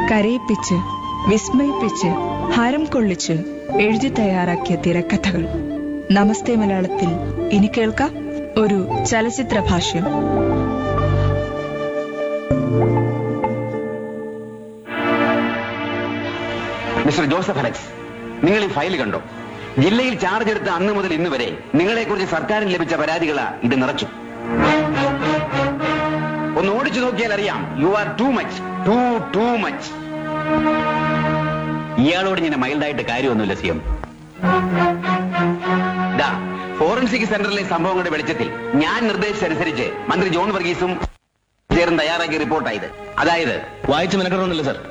കരയിപ്പിച്ച് വിസ്മയിപ്പിച്ച് ഹരം കൊള്ളിച്ച് എഴുതി തയ്യാറാക്കിയ തിരക്കഥകൾ നമസ്തേ മലയാളത്തിൽ ഇനി കേൾക്കാം ഒരു ചലച്ചിത്ര ഭാഷ്യം മിസ്റ്റർ ജോസഫ് അലക്സ് നിങ്ങൾ ഈ ഫയൽ കണ്ടോ ജില്ലയിൽ ചാർജ് എടുത്ത അന്ന് മുതൽ ഇന്ന് വരെ നിങ്ങളെക്കുറിച്ച് സർക്കാരിന് ലഭിച്ച പരാതികളാ ഇത് നിറച്ചു ഒന്ന് ഓടിച്ചു നോക്കിയാൽ അറിയാം you are too much too too much ഇയാളോട് ഇങ്ങനെ മൈൽഡായിട്ട് കാര്യമൊന്നുമില്ല സി എം ദാ ഫോറൻസിക് സെന്ററിലെ സംഭവങ്ങളുടെ വെളിച്ചത്തിൽ ഞാൻ നിർദ്ദേശിച്ചനുസരിച്ച് മന്ത്രി ജോൺ വർഗീസും ചേർന്ന് തയ്യാറാക്കിയ റിപ്പോർട്ടായത് അതായത് വായിച്ചു മെനക്കെടണമെന്നില്ല സർ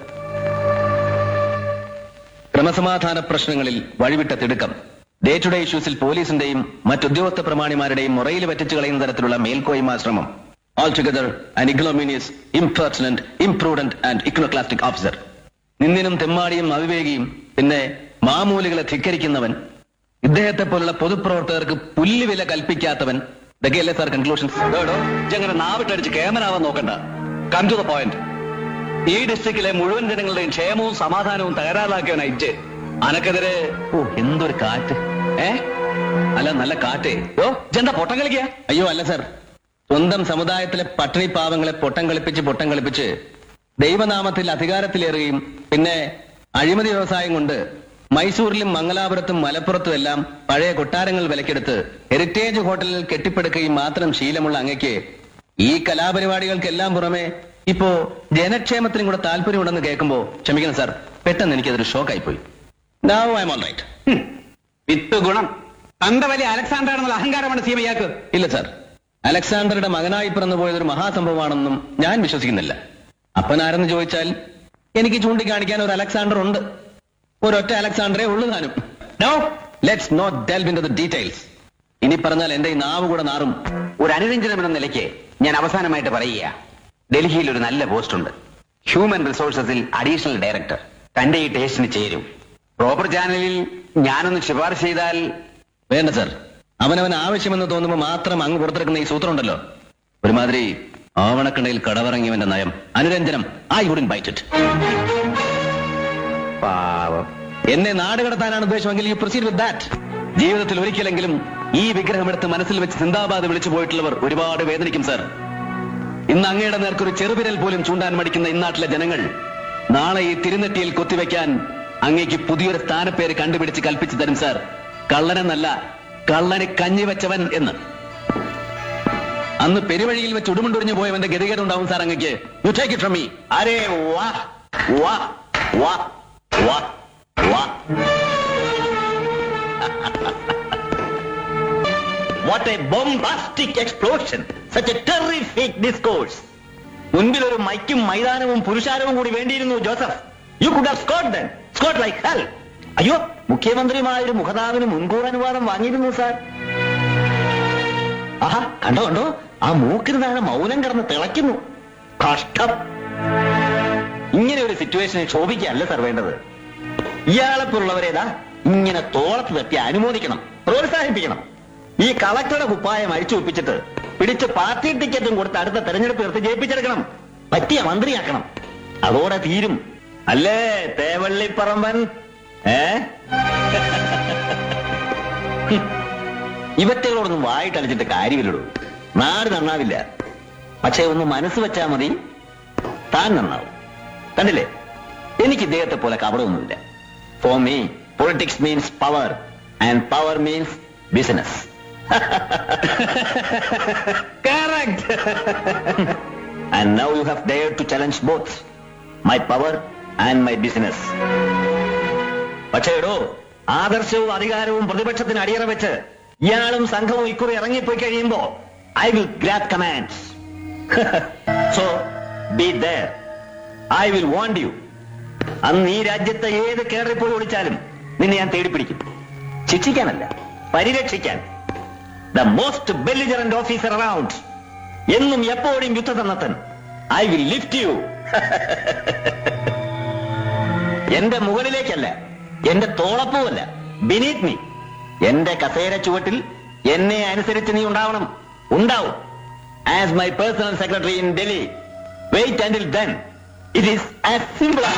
ക്രമസമാധാന പ്രശ്നങ്ങളിൽ വഴിവിട്ട തിടുക്കം ഡേ ടു ഡേ ഇഷ്യൂസിൽ പോലീസിന്റെയും മറ്റുദ്യോഗസ്ഥ പ്രമാണിമാരുടെയും മുറയിൽ വറ്റിച്ചു കളയുന്ന തരത്തിലുള്ള മേൽക്കോയ്മ ശ്രമം all together and ignominious impertinent imprudent and iconoclastic officer നിന്നിനും തെമ്മാടിയും അവിവേകിയും പിന്നെ മാമൂലികളെ ധിക്കരിക്കുന്നവൻ ഇദ്ദേഹത്തെ പോലുള്ള പൊതുപ്രവർത്തകർക്ക് പുല്ലുവില കൽപ്പിക്കാത്തവൻ ഇതൊക്കെയല്ലേ സാർ കൺക്ലൂഷൻസ് ഇങ്ങനെ നാവിട്ടടിച്ച് കേമനാവാൻ നോക്കണ്ട കം ടു ദ പോയിന്റ് ഈ ഡിസ്ട്രിക്റ്റിലെ മുഴുവൻ ജനങ്ങളുടെയും ക്ഷേമവും സമാധാനവും തകരാറിലാക്കിയവൻ ഇറ്റ് അനക്കെതിരെ ഓ എന്തൊരു കാറ്റ് ഏ അല്ല നല്ല കാറ്റേ ഓ ജന്ത പൊട്ടം കളിക്കുക അയ്യോ അല്ല സർ സ്വന്തം സമുദായത്തിലെ പട്ടിണി പാവങ്ങളെ പൊട്ടം കളിപ്പിച്ച് പൊട്ടം കളിപ്പിച്ച് ദൈവനാമത്തിൽ അധികാരത്തിലേറുകയും പിന്നെ അഴിമതി വ്യവസായം കൊണ്ട് മൈസൂരിലും മംഗലാപുരത്തും മലപ്പുറത്തും എല്ലാം പഴയ കൊട്ടാരങ്ങൾ വിലക്കെടുത്ത് ഹെറിറ്റേജ് ഹോട്ടലിൽ കെട്ടിപ്പടുക്കുകയും മാത്രം ശീലമുള്ള അങ്ങയ്ക്ക് ഈ കലാപരിപാടികൾക്കെല്ലാം പുറമെ ഇപ്പോ ജനക്ഷേമത്തിനും കൂടെ താല്പര്യമുണ്ടെന്ന് കേൾക്കുമ്പോ ക്ഷമിക്കണം സാർ പെട്ടെന്ന് എനിക്കതൊരു ഷോക്കായി പോയി Now I'm all right. വിത്ത് ഗുണം തന്റെ വലിയ അലക്സാണ്ടർ ആണെന്നുള്ള അഹങ്കാരമാണ് സി എം ഇയാൾക്ക് ഇല്ല സാർ അലക്സാണ്ടറുടെ മകനായി പിറന്നു പോയതൊരു മഹാസംഭവമാണെന്നും ഞാൻ വിശ്വസിക്കുന്നില്ല അപ്പനാരെന്ന് ചോദിച്ചാൽ എനിക്ക് ചൂണ്ടിക്കാണിക്കാൻ ഒരു അലക്സാണ്ടർ ഉണ്ട് ഒരൊറ്റ അലക്സാണ്ടറെ ഉള്ളു താനും no let's not delve in the details ഇനി പറഞ്ഞാൽ എന്റെ ഈ നാവ് കൂടെ നാറും ഒരു അനുരഞ്ജനം എന്ന നിലയ്ക്ക് ഞാൻ അവസാനമായിട്ട് പറയുക ഡൽഹിയിൽ ഒരു നല്ല പോസ്റ്റ് ഉണ്ട് ഹ്യൂമൻ റിസോഴ്സസിൽ അഡീഷണൽ ഡയറക്ടർ തന്റെ ഈ ടേസ്റ്റിന് ചേരും പ്രോപ്പർ ചാനലിൽ ഞാനൊന്ന് ശുപാർശ ചെയ്താൽ വേണ്ട സാർ അവനവൻ ആവശ്യമെന്ന് തോന്നുമ്പോൾ മാത്രം അങ്ങ് പുറത്തെടുക്കുന്ന ഈ സൂത്രം ഉണ്ടല്ലോ ഒരുമാതിരി ആവണക്കണ്ടയിൽ കടവിറങ്ങിയവന്റെ നയം അനുരഞ്ജനം ഐ വുഡൻ ബൈറ്റ് ഇറ്റ് പാവം എന്നെ നാട് കടത്താനാണ് ഉദ്ദേശമെങ്കിൽ യു പ്രൊസീഡ് വിത്ത് ദാറ്റ് ജീവിതത്തിൽ ഒരിക്കലെങ്കിലും ഈ വിഗ്രഹമെടുത്ത് മനസ്സിൽ വെച്ച് സിന്ദാബാദ് വിളിച്ചു പോയിട്ടുള്ളവർ ഒരുപാട് വേദനിക്കും സർ ഇന്ന് അങ്ങയുടെ നേർക്കൊരു ചെറുവിരൽ പോലും ചൂണ്ടാൻ മടിക്കുന്ന ഇന്നാട്ടിലെ ജനങ്ങൾ നാളെ ഈ തിരുനെറ്റിയിൽ കൊത്തിവെക്കാൻ അങ്ങേക്ക് പുതിയൊരു സ്ഥാനപ്പേര് കണ്ടുപിടിച്ച് കൽപ്പിച്ചു തരും സർ കള്ളനെന്നല്ല കള്ളന് കഞ്ഞി വെച്ചവൻ എന്ന് അന്ന് പെരുവഴിയിൽ വെച്ച് ഉടുമുണ്ടൊരിഞ്ഞു പോയവന്റെ ഗതികേടുണ്ടാവും സാർ അങ്ങക്ക് you take it from me അരേ വാ വാ വാ വാ വാ what a bombastic explosion such a terrific discourse മുൻപിൽ ഒരു മൈക്കും മൈതാനവും പുരുഷാരവും കൂടി വേണ്ടിയിരുന്നു Joseph you could have scoot then scoot like hell അയ്യോ മുഖ്യമന്ത്രിയുമായ ഒരു മുഖതാവിന് മുൻകൂർ അനുവാദം വാങ്ങിയിരുന്നു സാർ ആഹാ കണ്ടോ കണ്ടോ ആ മൂക്കിന് താഴെ മൗനം കിടന്ന് തിളയ്ക്കുന്നു കഷ്ടം ഇങ്ങനെ ഒരു സിറ്റുവേഷനെ ക്ഷോഭിക്കല്ല സാർ വേണ്ടത് ഇയാളെപ്പോലുള്ളവരേതാ ഇങ്ങനെ തോളത്ത് തട്ടി അനുമോദിക്കണം പ്രോത്സാഹിപ്പിക്കണം ഈ കളക്ടറുടെ കുപ്പായം അഴിച്ചു ഒപ്പിച്ചിട്ട് പിടിച്ച് പാർട്ടി ടിക്കറ്റും കൊടുത്ത് അടുത്ത തെരഞ്ഞെടുപ്പ് നിർത്തി ജയിപ്പിച്ചെടുക്കണം പറ്റിയ മന്ത്രിയാക്കണം അതോടെ തീരും അല്ലേ തേവള്ളിപ്പറമ്പൻ ഏ ഇവറ്റകളോടൊന്നും വായിട്ടടിച്ചിട്ട് കാര്യമില്ലടൂ നാട് നന്നാവില്ല പക്ഷേ ഒന്ന് മനസ്സ് വെച്ചാ മതി താൻ നന്നാവും കണ്ടില്ലേ എനിക്ക് ഇദ്ദേഹത്തെ പോലെ കപടമൊന്നുമില്ല for me politics means power and power means business and now you have dare to challenge both my power and my business പക്ഷേ എടോ ആദർശവും അധികാരവും പ്രതിപക്ഷത്തിന് അടിയറ വെച്ച് ഇയാളും സംഘവും ഇക്കുറി ഇറങ്ങിപ്പോയി കഴിയുമ്പോ I will grant commands so be there I will want you അന്ന് ഈ രാജ്യത്തെ ഏത് കേറിൽ പോയി ഒളിച്ചാലും നിന്നെ ഞാൻ തേടിപ്പിടിക്കും ശിക്ഷിക്കാനല്ല പരിരക്ഷിക്കാൻ the most belligerent officer around എന്നും എപ്പോഴും യുദ്ധസന്നദ്ധൻ ഐ വിൽ ലിഫ്റ്റ് യു എന്റെ മുകളിലേക്കല്ല എന്റെ തോളപ്പുമല്ല ബിനീത് മീ എന്റെ കസേര ചുവട്ടിൽ എന്നെ അനുസരിച്ച് നീ ഉണ്ടാവണം ഉണ്ടാവും as my personal secretary in Delhi wait until then it is as simple